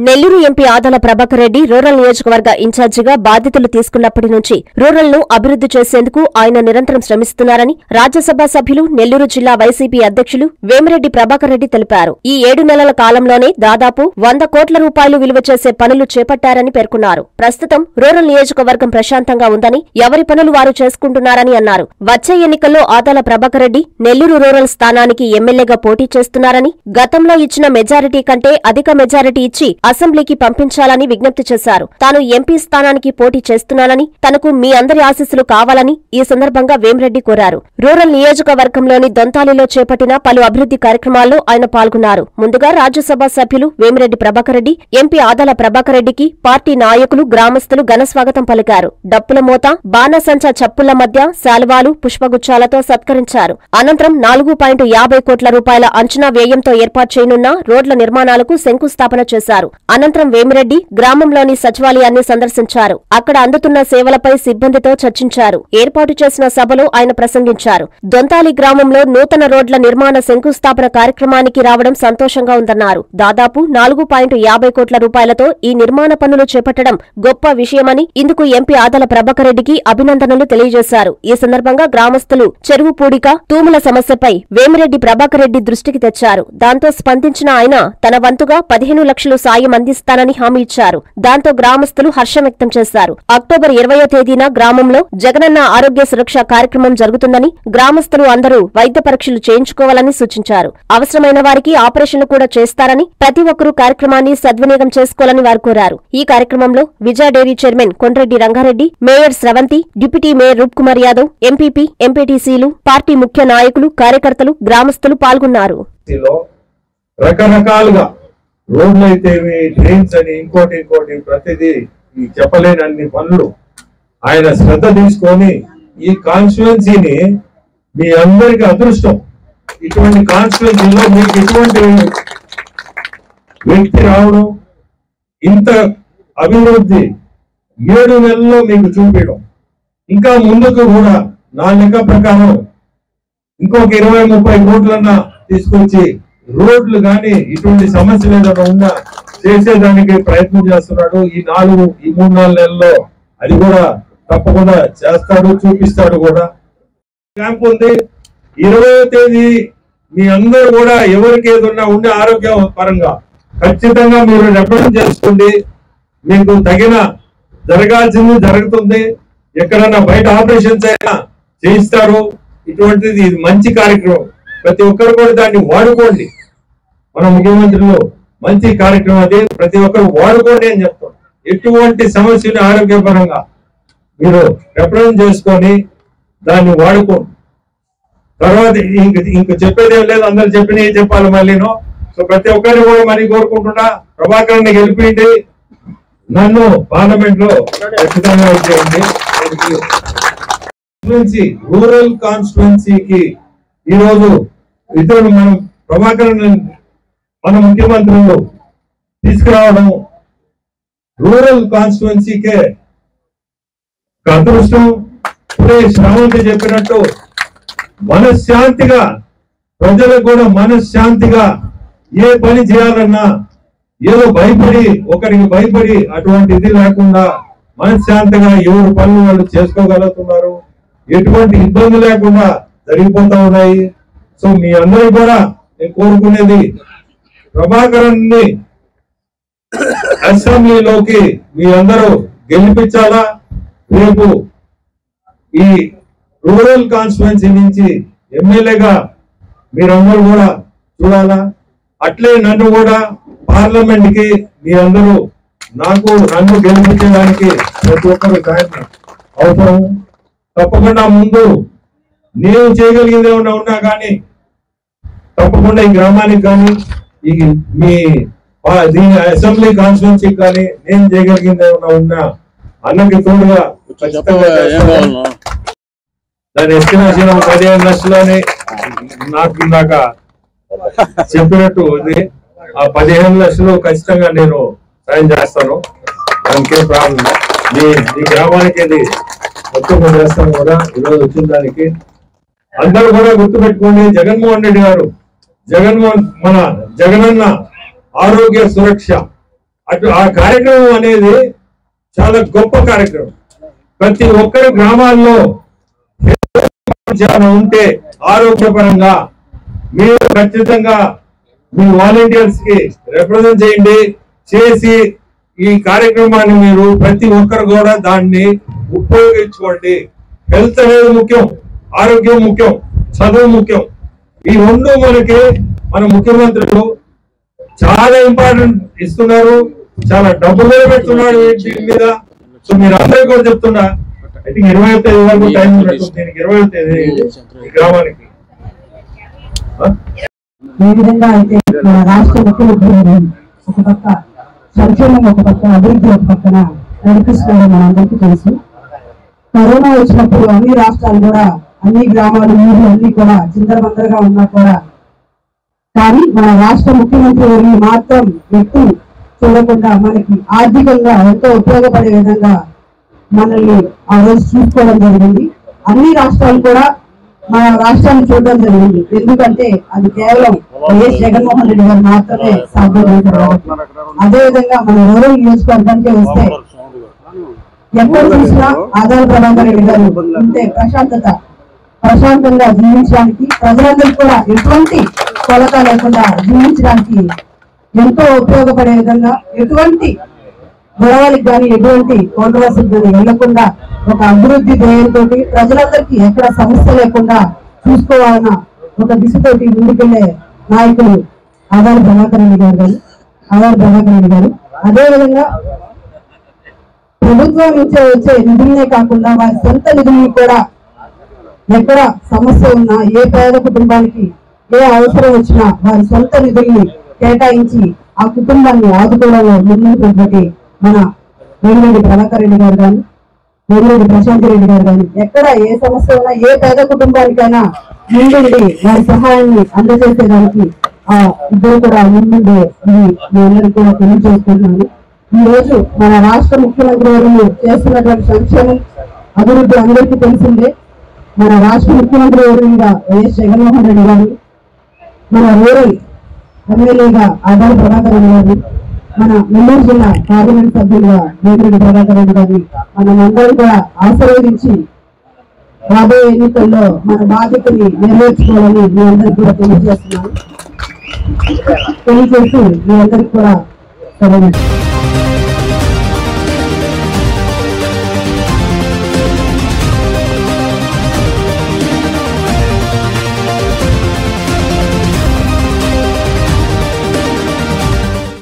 Nellore MP Adala Prabhakar Reddy rural నియోజకవర్గ ఇన్ఛార్జిగా బాధ్యతలు తీసుకున్నప్పటి నుంచి రూరల్ ను అభివృద్ధి చేసేందుకు ఆయన నిరంతరం శ్రమిస్తున్నారని రాజ్యసభ సభ్యులు నెల్లూరు జిల్లా వైసీపీ అధ్యక్షులు వేమిరెడ్డి ప్రభాకర్ రెడ్డి తెలిపారు ఈ ఏడు నెలల కాలంలోనే దాదాపు వంద కోట్ల రూపాయలు విలువ చేసే పనులు చేపట్టారని పేర్కొన్నారు ప్రస్తుతం రూరల్ నియోజకవర్గం ప్రశాంతంగా ఉందని ఎవరి పనులు వారు చేసుకుంటున్నారని అన్నారు వచ్చే ఎన్నికల్లో ఆదాల ప్రభాకర్ రెడ్డి నెల్లూరు రూరల్ స్థానానికి ఎమ్మెల్యేగా పోటీ చేస్తున్నారని గతంలో ఇచ్చిన మెజారిటీ కంటే అధిక మెజారిటీ ఇచ్చి అసెంబ్లీకి పంపించాలని విజ్ఞప్తి చేశారు తాను ఎంపీ స్థానానికి పోటీ చేస్తున్నానని తనకు మీ అందరి ఆశీస్సులు కావాలని ఈ సందర్భంగా వేమిరెడ్డి కోరారు రూరల్ నియోజకవర్గంలోని దొంతాలిలో చేపట్టిన పలు అభివృద్ధి కార్యక్రమాల్లో ఆయన పాల్గొన్నారు ముందుగా రాజ్యసభ సభ్యులు వేమిరెడ్డి ప్రభాకర్ రెడ్డి ఎంపీ ఆదాల ప్రభాకర్ రెడ్డికి పార్టీ నాయకులు గ్రామస్తులు ఘన స్వాగతం పలికారు డప్పుల మోత బాణసంచ చప్పుళ్ల మధ్య శాలువాలు పుష్పగుచ్చాలతో సత్కరించారు అనంతరం నాలుగు పాయింట్ యాభై కోట్ల రూపాయల అంచనా వ్యయంతో ఏర్పాటు చేయనున్న రోడ్ల నిర్మాణాలకు శంకుస్థాపన చేశారు అనంతరం వేమిరెడ్డి గ్రామంలోని సచివాలయాన్ని సందర్శించారు అక్కడ అందుతున్న సేవలపై సిబ్బందితో చర్చించారు ఏర్పాటు చేసిన సభలో ఆయన ప్రసంగించారు దొంతాలి గ్రామంలో నూతన రోడ్ల నిర్మాణ శంకుస్థాపన కార్యక్రమానికి రావడం సంతోషంగా ఉందన్నారు దాదాపు నాలుగు పాయింట్ యాభై కోట్ల రూపాయలతో ఈ నిర్మాణ పనులు చేపట్టడం గొప్ప విషయమని ఇందుకు ఎంపీ ఆదల ప్రభాకర్ రెడ్డికి అభినందనలు తెలియజేశారు ఈ సందర్భంగా గ్రామస్తులు చెరువు పూడిక తూముల సమస్యపై వేమిరెడ్డి ప్రభాకర్ రెడ్డి దృష్టికి తెచ్చారు దాంతో స్పందించిన ఆయన తన వంతుగా పదిహేను లక్షలు సాయం అందిస్తానని హామీ ఇచ్చారు దాంతో గ్రామస్తులు హర్షం వ్యక్తం చేశారు అక్టోబర్ ఇరవయో తేదీన గ్రామంలో జగనన్న ఆరోగ్య సురక్ష కార్యక్రమం జరుగుతుందని గ్రామస్తులు అందరూ వైద్య పరీక్షలు చేయించుకోవాలని సూచించారు అవసరమైన వారికి ఆపరేషన్లు కూడా చేస్తారని ప్రతి ఒక్కరూ కార్యక్రమాన్ని సద్వినియోగం చేసుకోవాలని వారు కోరారు ఈ కార్యక్రమంలో Vijaya dairy chairman Kondreddy Rangareddy mayor Sravanthi deputy mayor Roop Kumar Yadav MPP ఎంపీటీసీలు పార్టీ ముఖ్య నాయకులు కార్యకర్తలు గ్రామస్తులు పాల్గొన్నారు లో రకరకాలుగా రోడ్లు అయితేవి ట్రైన్స్ అని ఇంకోటి ఇంకోటి ప్రతిదీ ఈ చెప్పలేని అన్ని పనులు ఆయన శ్రద్ధ తీసుకొని ఈ కాన్స్టిట్యున్సీని మీ అందరికి అదృష్టం ఇటువంటి కాన్స్టిట్యున్సీలో మీకు ఇటువంటి వ్యక్తి రావడం ఇంత అభివృద్ధి ఏడు నెలల్లో మీకు చూపించడం ఇంకా ముందుకు కూడా నా లెక్క ప్రకారం ఇంకొక ఇరవై ముప్పై కోట్లన్నా తీసుకొచ్చి రోడ్లు కానీ ఇటువంటి సమస్యలు ఏదైనా ఉన్నా చేసేదానికి ప్రయత్నం చేస్తున్నాడు ఈ నాలుగు ఈ మూడు నాలుగు నెలల్లో అది కూడా తప్పకుండా చేస్తాడు చూపిస్తాడు కూడా క్యాంప్ ఉంది ఇరవై తేదీ మీ అందరూ కూడా ఎవరికి ఏదన్నా ఉండే ఆరోగ్య పరంగా ఖచ్చితంగా మీరు రిప్రజెంట్ చేసుకోండి మీకు తగిన జరగాల్సింది జరుగుతుంది ఎక్కడన్నా బయట ఆపరేషన్స్ అయినా చేయిస్తారు ఇటువంటిది ఇది మంచి కార్యక్రమం ప్రతి ఒక్కరు కూడా దాన్ని వాడుకోండి మన ముఖ్యమంత్రులు మంచి కార్యక్రమం అది ప్రతి ఒక్కరు వాడుకోండి అని చెప్తాం ఎటువంటి సమస్యని ఆరోగ్యపరంగా మీరు రిప్రజెంట్ చేసుకొని దాన్ని వాడుకోండి తర్వాత ఇంక ఇంక చెప్పేది ఏం లేదు అందరు చెప్పినవి చెప్పాలి మళ్ళీను సో ప్రతి ఒక్కరిని కూడా మరి కోరుకుంటున్నా ప్రభాకర్ని గెలిపిండి నన్ను పార్లమెంట్ లో ఖచ్చితంగా చేయండి కాన్స్టిట్యున్సీ రూరల్ కాన్స్టిట్యున్సీకి ఈ రోజు ఇతరులు మనం ప్రభాకర్ మన ముఖ్యమంత్రులు తీసుకురావడం రూరల్ కాన్స్టిట్యున్సీకే ఒక అదృష్టం ఇప్పుడే శ్రావంతి చెప్పినట్టు మనశ్శాంతిగా ప్రజలకు కూడా మనశ్శాంతిగా ఏ పని చేయాలన్నా ఏదో భయపడి ఒకరికి భయపడి అటువంటి ఇది లేకుండా మనశ్శాంతిగా ఎవరు పనులు వాళ్ళు చేసుకోగలుగుతున్నారు ఎటువంటి ఇబ్బంది లేకుండా జరిగిపోతా ఉన్నాయి సో మీ అందరూ కూడా నేను కోరుకునేది ప్రభాకరన్ని అసెంబ్లీలోకి మీ అందరూ గెలిపించాలా రేపు ఈ రూరల్ కాన్స్టిట్యున్సీ నుంచి ఎమ్మెల్యేగా మీరందరూ కూడా చూడాలా అట్లే నన్ను కూడా పార్లమెంట్ కి మీ అందరూ నాకు నన్ను గెలిపించడానికి ప్రతి ఒక్కరు సాయం అవసరం తప్పకుండా ముందు నేను చేయగలిగింది ఏమన్నా ఉన్నా కానీ తప్పకుండా ఈ గ్రామానికి కానీ ఈ మీ పా- దీని అసెంబ్లీ కాన్స్టిట్యున్సీకి కానీ నేను చేయగలిగింది ఏమన్నా ఉన్నా అన్నకి తోడుగా ఖచ్చితంగా ఏం చేస్తాను. కావాలన్నా దాని ఎస్టిమేషన్ పదిహేను లక్షలని నాకు ఇందాక చెప్పినట్టు ఉంది ఆ పదిహేను లక్షలు ఖచ్చితంగా నేను సాయం చేస్తాను దానికే ప్రాబ్లం మీ మీ గ్రామానికి ఇది మొత్తం చేస్తాను కూడా ఈరోజు వచ్చిన దానికి అందరూ కూడా గుర్తుపెట్టుకోండి జగన్మోహన్ రెడ్డి గారు జగన్మోహన్ మన జగనన్న ఆరోగ్య సురక్ష అటు ఆ కార్యక్రమం అనేది చాలా గొప్ప కార్యక్రమం ప్రతి ఒక్కరు గ్రామాల్లో చాలా ఉంటే ఆరోగ్యపరంగా మీరు ఖచ్చితంగా మీ వాలంటీర్స్ కి రిప్రజెంట్ చేయండి చేసి ఈ కార్యక్రమాన్ని మీరు ప్రతి ఒక్కరు కూడా దాన్ని ఉపయోగించుకోండి హెల్త్ అనేది ముఖ్యం ఆరోగ్యం ముఖ్యం చదువు ముఖ్యం ఈ రెండు మనకి మన ముఖ్యమంత్రులు చాలా ఇంపార్టెంట్ ఇస్తున్నారు చాలా డబ్బు కూడా పెడుతున్నాడు దీని మీద సో మీరు అందరికీ కూడా చెప్తున్నా ఐ థింక్ ఇరవై తేదీ వరకు టైం ఉన్నట్టు దీనికి ఇరవై తేదీ ఈ గ్రామానికి ఆ? ఏ విధంగా అయితే మన రాష్ట్ర ముఖ్యమంత్రి ఒక పక్క సంక్షేమం ఒక పక్క అభివృద్ధి ఒక పక్కన నడిపిస్తున్నారో మనందరికీ తెలుసు కరోనా వచ్చినప్పుడు అన్ని రాష్ట్రాలు కూడా అన్ని గ్రామాలు ఊర్లు అన్ని కూడా చిందరబందరగా ఉన్నా కూడా కానీ మన రాష్ట్ర ముఖ్యమంత్రి వర్యులు మాత్రం ఎక్కువ చూడకుండా మనకి ఆర్థికంగా ఎంతో ఉపయోగపడే విధంగా మనల్ని ఆ రోజు చూసుకోవడం జరిగింది అన్ని రాష్ట్రాలు కూడా మన రాష్ట్రాన్ని చూడడం జరిగింది ఎందుకంటే అది కేవలం వైఎస్ జగన్మోహన్ రెడ్డి గారు మాత్రమే సాధ్యమైంది అదే విధంగా మన రూరల్ నియోజకవర్గానికి వస్తే ఎక్కడ చూసినా ఆదాయ ప్రభాకర్ రెడ్డి గారు ఉంటే ప్రశాంతత ప్రశాంతంగా జీవించడానికి ప్రజలందరికీ కూడా ఎటువంటి కొలత లేకుండా జీవించడానికి ఎంతో ఉపయోగపడే విధంగా ఎటువంటి గొడవలకు కానీ ఎటువంటి కాంట్రవర్సీకి కానీ వెళ్లకుండా ఒక అభివృద్ధి ధ్యేయంతో ప్రజలందరికీ ఎక్కడ సమస్య లేకుండా చూసుకోవాలన్న ఒక దిశతోటి ముందుకెళ్లే నాయకులు ఆదాయ ప్రభాకర్ రెడ్డి గారు గారు ఆదాయ ప్రభాకర్ రెడ్డి గారు అదే విధంగా ప్రభుత్వం నుంచే వచ్చే నిధులనే కాకుండా వారి సొంత నిధుల్ని కూడా ఎక్కడ సమస్య ఉన్నా ఏ పేద కుటుంబానికి ఏ అవసరం వచ్చినా వారి సొంత నిధుల్ని కేటాయించి ఆ కుటుంబాన్ని ఆదుకోవడంలో ముందున్నటువంటి మన వేమిరెడ్డి ప్రభాకర్ రెడ్డి గారు కానీ వేమిరెడ్డి ప్రశాంత్ రెడ్డి గారు కానీ ఎక్కడ ఏ సమస్య ఉన్నా ఏ పేద కుటుంబానికైనా ముందుండి వారి సహాయాన్ని అందజేసేదానికి ఆ ఇద్దరు కూడా ముందుండే ఇది మీ అందరికీ కూడా తెలియజేసుకుంటున్నాను ఈ రోజు మన రాష్ట్ర ముఖ్యమంత్రి వర్యులు చేస్తున్నటువంటి సంక్షేమం అభివృద్ధి అందరికీ తెలిసిందే మన రాష్ట్ర ముఖ్యమంత్రి వర్యులుగా వైఎస్ జగన్మోహన్ రెడ్డి గారు మన రూరల్ ఎమ్మెల్యేగా ఆదాయ ప్రభాకర్ రెడ్డి గారు మన నెల్లూరు జిల్లా పార్లమెంట్ సభ్యులుగా వేమిరెడ్డి ప్రభాకర్ రెడ్డి గారిని మనం అందరం కూడా ఆశీర్వదించి రాబోయే ఎన్నికల్లో మన బాధ్యతని నెరవేర్చుకోవాలని మీ అందరికి కూడా తెలియజేస్తున్నాను తెలియజేసి మీ అందరికి కూడా సరైన